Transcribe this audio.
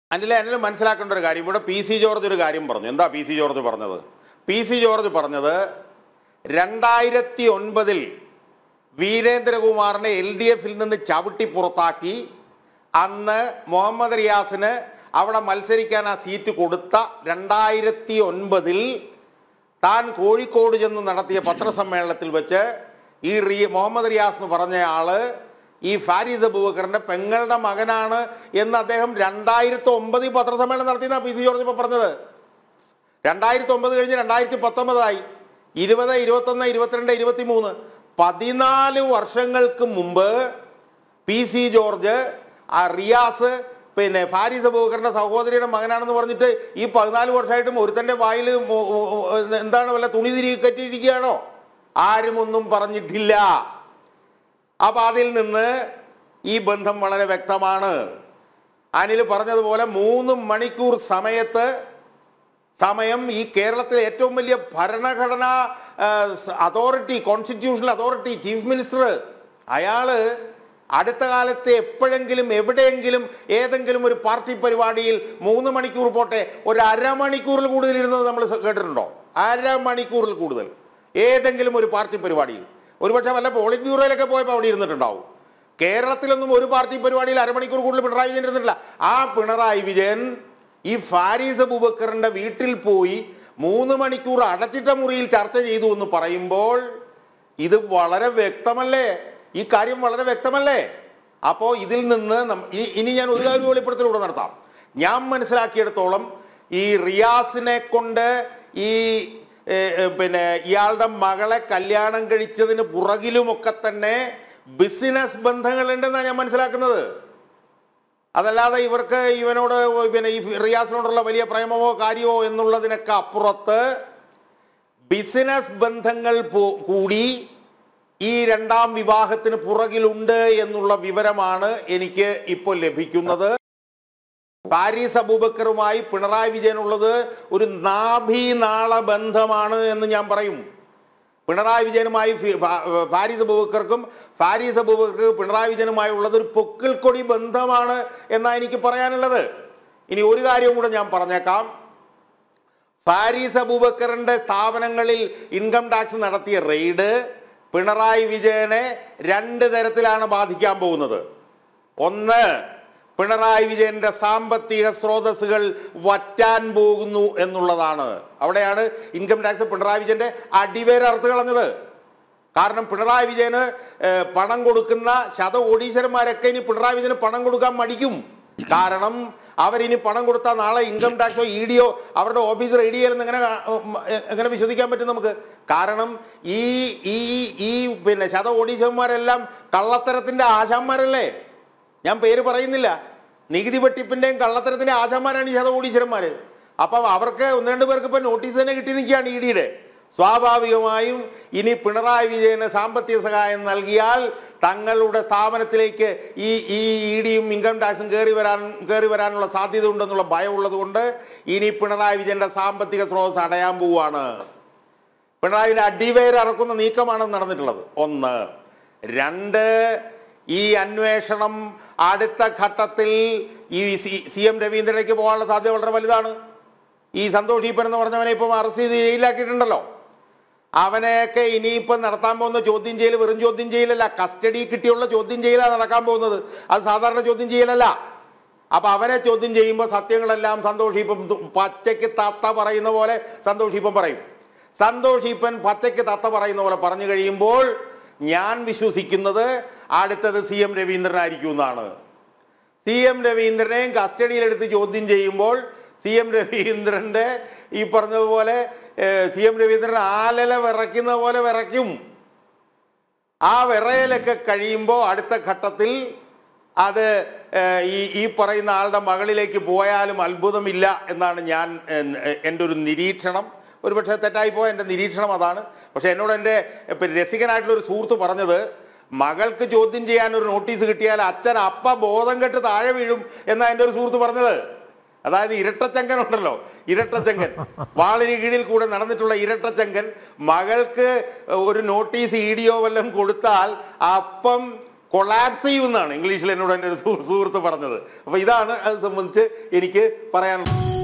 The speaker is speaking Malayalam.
അനിലെ അനിൽ മനസ്സിലാക്കേണ്ട ഒരു കാര്യം ഇവിടെ പി സി ജോർജ് ഒരു കാര്യം പറഞ്ഞു എന്താ പി സി ജോർജ് പറഞ്ഞത് പി സി ജോർജ് പറഞ്ഞത് രണ്ടായിരത്തി ഒൻപതിൽ വീരേന്ദ്രകുമാറിനെ എൽ ഡി എഫിൽ നിന്ന് ചവിട്ടി പുറത്താക്കി അന്ന് മുഹമ്മദ് റിയാസിന് അവിടെ മത്സരിക്കാൻ ആ സീറ്റ് കൊടുത്ത രണ്ടായിരത്തി ഒൻപതിൽ താൻ കോഴിക്കോട് ചെന്ന് നടത്തിയ പത്രസമ്മേളനത്തിൽ വെച്ച് ഈ റീ മുഹമ്മദ് റിയാസ് എന്ന് പറഞ്ഞ ആള് ഈ ഫാരിസ് അബൂബക്കറിന്റെ പെങ്ങളുടെ മകനാണ് എന്ന് അദ്ദേഹം രണ്ടായിരത്തി ഒമ്പതിൽ പത്രസമ്മേളനം നടത്തിയെന്നാണ് പി സി ജോർജ് ഇപ്പൊ പറഞ്ഞത് രണ്ടായിരത്തി ഒമ്പത് കഴിഞ്ഞ് രണ്ടായിരത്തി പത്തൊമ്പതായി ഇരുപത് ഇരുപത്തൊന്ന് ഇരുപത്തിരണ്ട് ഇരുപത്തി മൂന്ന് പതിനാല് വർഷങ്ങൾക്ക് മുമ്പ് പി സി ജോർജ് ആ റിയാസ് പിന്നെ ഫാരിസ് അബൂബക്കറിന്റെ സഹോദരിയുടെ മകനാണെന്ന് പറഞ്ഞിട്ട് ഈ പതിനാല് വർഷമായിട്ടും ഒരുത്തന്റെ വായിൽ മു- ഉ- എന്താണ് വല്ല തുണി തിരികെ കെട്ടിയിരിക്കുകയാണോ ആരും ഒന്നും പറഞ്ഞിട്ടില്ല അപ്പൊ അതിൽ നിന്ന് ഈ ബന്ധം വളരെ വ്യക്തമാണ് അനിൽ പറഞ്ഞതുപോലെ മൂന്ന് മണിക്കൂർ സമയത്ത് സമയം ഈ കേരളത്തിലെ ഏറ്റവും വലിയ ഭരണഘടനാ authority constitutional authority chief minister അയാള് അടുത്ത കാലത്ത് എപ്പോഴെങ്കിലും എവിടെയെങ്കിലും ഏതെങ്കിലും ഒരു പാർട്ടി പരിപാടിയിൽ മൂന്ന് മണിക്കൂർ പോട്ടെ ഒരു അരമണിക്കൂറിൽ കൂടുതൽ ഇരുന്നത് നമ്മൾ കേട്ടിട്ടുണ്ടോ അരമണിക്കൂറിൽ കൂടുതൽ ഏതെങ്കിലും ഒരു പാർട്ടി പരിപാടിയിൽ ഒരുപക്ഷെ വല്ല പോളിറ്റ് ബ്യൂറോയിലൊക്കെ പോയപ്പോൾ അവിടെ ഇരുന്നിട്ടുണ്ടാവും കേരളത്തിലൊന്നും ഒരു പാർട്ടി പരിപാടിയിൽ അരമണിക്കൂർ കൂടുതൽ പിണറായി വിജയൻ ഇരുന്നിട്ടില്ല ആ പിണറായി വിജയൻ ഈ ഫാരീസ് അബൂബക്കറിന്റെ വീട്ടിൽ പോയി മൂന്ന് മണിക്കൂർ അടച്ചിട്ട മുറിയിൽ ചർച്ച ചെയ്തു എന്ന് പറയുമ്പോൾ ഇത് വളരെ വ്യക്തമല്ലേ ഈ കാര്യം വളരെ വ്യക്തമല്ലേ അപ്പോൾ ഇതിൽ നിന്ന് നം- ഇ- ഇനി ഞാൻ ഒരു കാര്യം വെളിപ്പെടുത്തലൂടെ നടത്താം ഞാൻ മനസ്സിലാക്കിയെടുത്തോളം ഈ റിയാസിനെ കൊണ്ട് ഈ ഏ, ഏ, പിന്നെ ഇയാളുടെ മകളെ കല്യാണം കഴിച്ചതിന് പുറകിലുമൊക്കെ തന്നെ ബിസിനസ് ബന്ധങ്ങളുണ്ടെന്നാണ് ഞാൻ മനസ്സിലാക്കുന്നത് അതല്ലാതെ ഇവർക്ക് ഇവനോട് പിന്നെ ഈ റിയാസിനോടുള്ള വലിയ പ്രേമമോ കാര്യമോ എന്നുള്ളതിനൊക്കെ അപ്പുറത്ത് ബിസിനസ് ബന്ധങ്ങൾ പോ- കൂടി ഈ രണ്ടാം വിവാഹത്തിന് പുറകിലുണ്ട് എന്നുള്ള വിവരമാണ് എനിക്ക് ഇപ്പോൾ ലഭിക്കുന്നത് പാരീസ് അബൂബക്കറുമായി പിണറായി വിജയനുള്ളത് ഒരു നാഭീനാള ബന്ധമാണ് എന്ന് ഞാൻ പറയും പിണറായി വിജയനുമായി ഫി- ഫാ- ഫാരീസ് അബൂബക്കർക്കും ഫാരീസ് അബൂബക്കർക്ക് പിണറായി വിജയനുമായി ഉള്ളത് ഒരു പൊക്കിൾ കൊടി ബന്ധമാണ് എന്നാ എനിക്ക് പറയാനുള്ളത് ഇനി ഒരു കാര്യവും കൂടെ ഞാൻ പറഞ്ഞേക്കാം ഫാരീസ് അബൂബക്കറിന്റെ സ്ഥാപനങ്ങളിൽ ഇൻകം ടാക്സ് നടത്തിയ റെയ്ഡ് പിണറായി വിജയനെ രണ്ട് തരത്തിലാണ് ബാധിക്കാൻ പോകുന്നത് ഒന്ന് പിണറായി വിജയന്റെ സാമ്പത്തിക സ്രോതസ്സുകൾ വറ്റാൻ പോകുന്നു എന്നുള്ളതാണ് അവിടെയാണ് ഇൻകം ടാക്സ് പിണറായി വിജയന്റെ അടിവേര അറുത്ത് കളഞ്ഞത് കാരണം പിണറായി വിജയന് ഏഹ്, പണം കൊടുക്കുന്ന ശത കോടീശ്വരന്മാരൊക്കെ ഇനി പിണറായി വിജയന് പണം കൊടുക്കാൻ മടിക്കും കാരണം അവരിനി പണം കൊടുത്താൽ നാളെ ഇൻകം ടാക്സോ ഇ ഡിയോ അവരുടെ ഓഫീസർ ഇ ഡി എന്ന് എങ്ങനെ കാ- ഉം, എ- എങ്ങനെ വിശ്വസിക്കാൻ പറ്റും നമുക്ക് കാരണം ഈ ഈ ഈ പിന്നെ ശത കോടീശ്വരന്മാരെല്ലാം കള്ളത്തരത്തിന്റെ ആശാന്മാരല്ലേ ഞാൻ പേര് പറയുന്നില്ല നികുതി വെട്ടിപ്പിന്റെയും കള്ളത്തരത്തിന്റെ ആശാന്മാരാണ് ഈ ശതകോടീശ്വരന്മാര് അപ്പം അവർക്ക് ഒന്ന് രണ്ട് പേർക്ക് ഇപ്പൊ നോട്ടീസ് തന്നെ കിട്ടി നിൽക്കുകയാണ് ഇ ഡിയുടെ സ്വാഭാവികമായും ഇനി പിണറായി വിജയന് സാമ്പത്തിക സഹായം നൽകിയാൽ തങ്ങളുടെ സ്ഥാപനത്തിലേക്ക് ഈ ഈ ഇ ഡിയും ഇൻകം ടാക്സും കയറി വരാൻ കയറി വരാനുള്ള സാധ്യത ഉണ്ടെന്നുള്ള ഭയം ഉള്ളത് കൊണ്ട് ഇനി പിണറായി വിജയന്റെ സാമ്പത്തിക സ്രോതസ് അടയാൻ പോവാണ് പിണറായിയുടെ അടിവേര് ഇറക്കുന്ന നീക്കമാണ് നടന്നിട്ടുള്ളത് ഒന്ന് രണ്ട് ഈ അന്വേഷണം അടുത്ത ഘട്ടത്തിൽ ഈ സി സി എം രവീന്ദ്രനേക്ക് പോകാനുള്ള സാധ്യത വളരെ വലുതാണ് ഈ സന്തോഷ് ഈപ്പൻ എന്ന് പറഞ്ഞവനെ ഇപ്പം അറസ്റ്റ് ചെയ്ത് ജയിലാക്കിയിട്ടുണ്ടല്ലോ അവനെയൊക്കെ ഇനിയിപ്പം നടത്താൻ പോകുന്ന ചോദ്യം ചെയ്യൽ വെറും ചോദ്യം ചെയ്യലല്ല കസ്റ്റഡി കിട്ടിയുള്ള ചോദ്യം ചെയ്യലാണ് നടക്കാൻ പോകുന്നത് അത് സാധാരണ ചോദ്യം ചെയ്യലല്ല അപ്പൊ അവനെ ചോദ്യം ചെയ്യുമ്പോൾ സത്യങ്ങളെല്ലാം സന്തോഷ് ഈപ്പൻ തു- പച്ചയ്ക്ക് തത്ത പറയുന്ന പോലെ സന്തോഷ് ഈപ്പൻ പറയും സന്തോഷ് ഈപ്പൻ പച്ചയ്ക്ക് തത്ത പറയുന്ന പോലെ പറഞ്ഞു കഴിയുമ്പോൾ ഞാൻ വിശ്വസിക്കുന്നത് അടുത്തത് സി എം രവീന്ദ്രനായിരിക്കും എന്നാണ് സി എം രവീന്ദ്രനെയും കസ്റ്റഡിയിലെടുത്ത് ചോദ്യം ചെയ്യുമ്പോൾ സി എം രവീന്ദ്രന്റെ ഈ പറഞ്ഞതുപോലെ സി എം രവീന്ദ്രൻ ആലല വിറയ്ക്കുന്ന പോലെ വിറയ്ക്കും ആ വിറയലൊക്കെ കഴിയുമ്പോൾ അടുത്ത ഘട്ടത്തിൽ അത് ഏഹ്, ഈ ഈ പറയുന്ന ആളുടെ മകളിലേക്ക് പോയാലും അത്ഭുതമില്ല എന്നാണ് ഞാൻ ഏഹ്, എൻ്റെ ഒരു നിരീക്ഷണം ഒരുപക്ഷെ തെറ്റായി പോയ എൻ്റെ നിരീക്ഷണം അതാണ് പക്ഷെ എന്നോട് എൻ്റെ പിന്നെ രസികനായിട്ടുള്ള ഒരു സുഹൃത്ത് പറഞ്ഞത് മകൾക്ക് ചോദ്യം ചെയ്യാൻ ഒരു നോട്ടീസ് കിട്ടിയാൽ അച്ഛൻ അപ്പ ബോധം കെട്ട് താഴെ വീഴും എന്നാ എൻ്റെ ഒരു സുഹൃത്ത് പറഞ്ഞത് അതായത് ഇരട്ടച്ചങ്കൻ ഉണ്ടല്ലോ ഇരട്ടച്ചങ്കൻ വാളിന് കീഴിൽ കൂടെ നടന്നിട്ടുള്ള ഇരട്ടച്ചങ്കൻ മകൾക്ക് ഒരു നോട്ടീസ് ഇ ഡിയോ വല്ലതും കൊടുത്താൽ അപ്പം കൊളാപ്സ് ചെയ്യുമെന്നാണ് ഇംഗ്ലീഷിൽ എന്നോട് എൻ്റെ ഒരു സുഹൃത്ത് പറഞ്ഞത് അപ്പോൾ ഇതാണ് അത് സംബന്ധിച്ച് എനിക്ക് പറയാനുള്ളത്